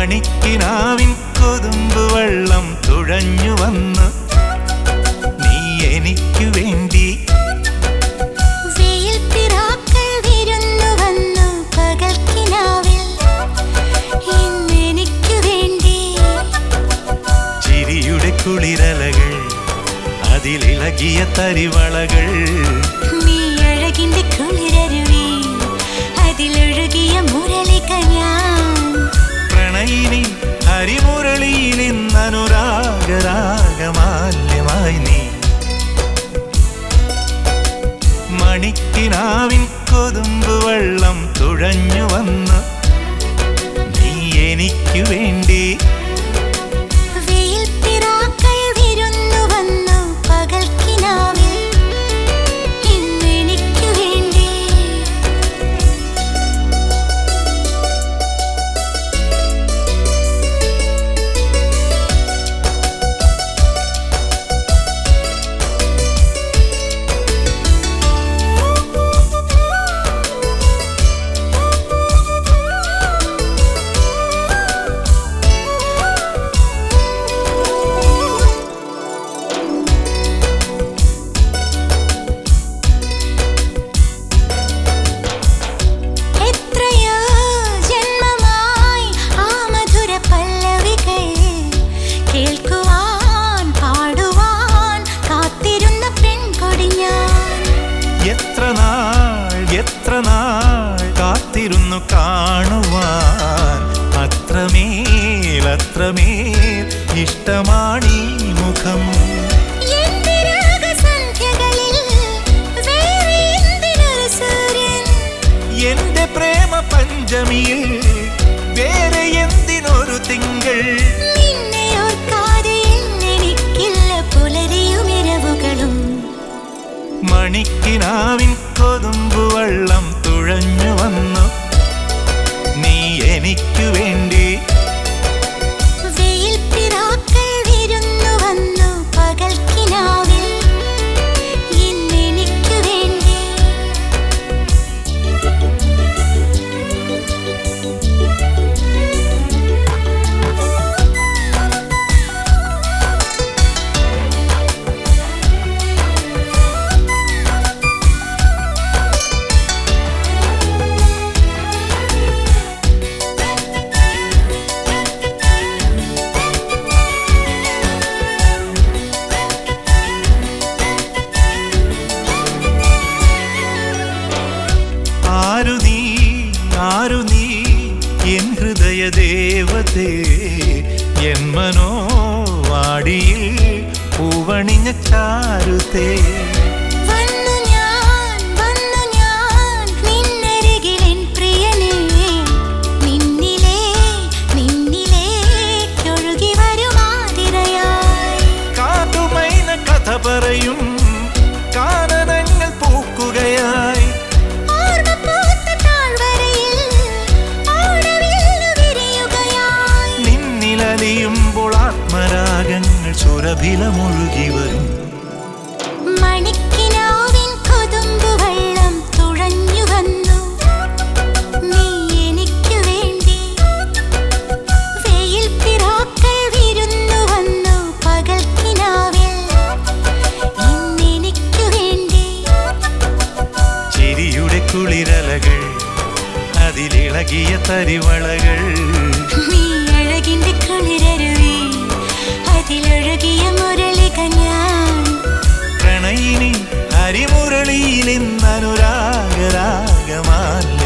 മണിക്കിനാവിൻ കൊതുമ്പ് വെള്ളം തുഴഞ്ഞു വന്ന് നീ എനിക്കു വേണ്ടി വെയിൽ പിറാക്കൾ വിരുന്നു വന്നു പകൽക്കിനാവിൽ ഇന്നെനിക്കു വേണ്ടി ചിരിയുടെ കുളിരലകൾ അതിലിളകിയ തരിവളകൾ നീ അഴകിന്റെ കുളിരരുവി അതിലൊഴുകിയ മുരളിക ഞാൻ പ്രണയിനി ഹരിമുരളിയിൽ ഇന്നനുരാഗരാഗമാല്യമായി നീ മണിക്കിനാവിൻ കൊതുമ്പ് വെള്ളം തുഴഞ്ഞു വന്ന് നീ എനിക്കു വേണ്ടി വെയിൽ പിറാക്കൾ വിരുന്നു വന്നു പകൽക്കിനാവിൽ ഇന്നെനിക്കു വേണ്ടി എത്രയോ ജന്മമായി ആ മധുര പല്ലവികൾ കേൾക്കുവാൻ പാടുവാൻ കാത്തിരുന്ന പെൺകൊടി ഞാൻ എത്ര നാൾ എത്ര നാൾ കാത്തിരുന്നു കാണുവാൻ അത്രമേൽ അത്രമേൽ ഇഷ്ടമാണീ മുഖം എന്റെ രാഗസന്ധ്യകളിൽ വേറെ എന്തിനൊരു സൂര്യൻ എന്റെ പ്രേമ പഞ്ചമിയിൽ വേറെ എന്തിനൊരു തിങ്കൾ നിന്നെ ഓർക്കാതെ എനിക്കില്ല പുലരിയും ഇരവുകളും മണിക്കിനാവിൻ കൊതുമ്പ് വെള്ളം തുഴഞ്ഞു വന്നു നീ എനിക്കു വേണ്ടി വെയിൽ പിറാക്കൾ വിരുന്നു വന്നു പകൽക്കിനാവിൽ ഇന്നെനിക്കു വേണ്ടി ആരു നീ ആരു നീ എൻ ഹൃദയ ദേവതേ എൻ മനോവാടിയിൽ പൂവണിഞ്ഞ ചാരുതേ വന്നു ഞാൻ വന്നു ഞാൻ നിന്നരികിലെൻ പ്രിയനേ നിന്നിലേ നിന്നിലേക്കൊഴുകി വരുമാതിരയായി കാട്ടുമൈന കഥ പറയും കാനനങ്ങൾ പൂക്കുകയായി ഓർമ്മപ്പൂത്ത താഴ്വരയിൽ ഓടവില്ലു വിരിയുകയായി നിന്നിലലിയുമ്പോൾ ആത്മരാഗങ്ങൾ സുരഭിലമൊഴുകി വരും മണിക്കിനാവിൻ കൊതുമ്പ് വെള്ളം തുഴഞ്ഞു വന്നു നീ എനിക്കു വേണ്ടി വെയിൽ പിറാക്കൾ വിരുന്നു വന്നു പകൽക്കിനാവിൽ ഇന്നെനിക്കു വേണ്ടി ചിരിയുടെ കുളിരലകൾ അതിലിളകിയ തരിവളകൾ നീ അഴകിന്റെ കുളിരരുവി അതിലൊഴുകിയ മുരളിക ഞാൻ പ്രണയിനി ഹരിമുരളിയിൽ ഇന്നനുരാഗരാഗമാല്ല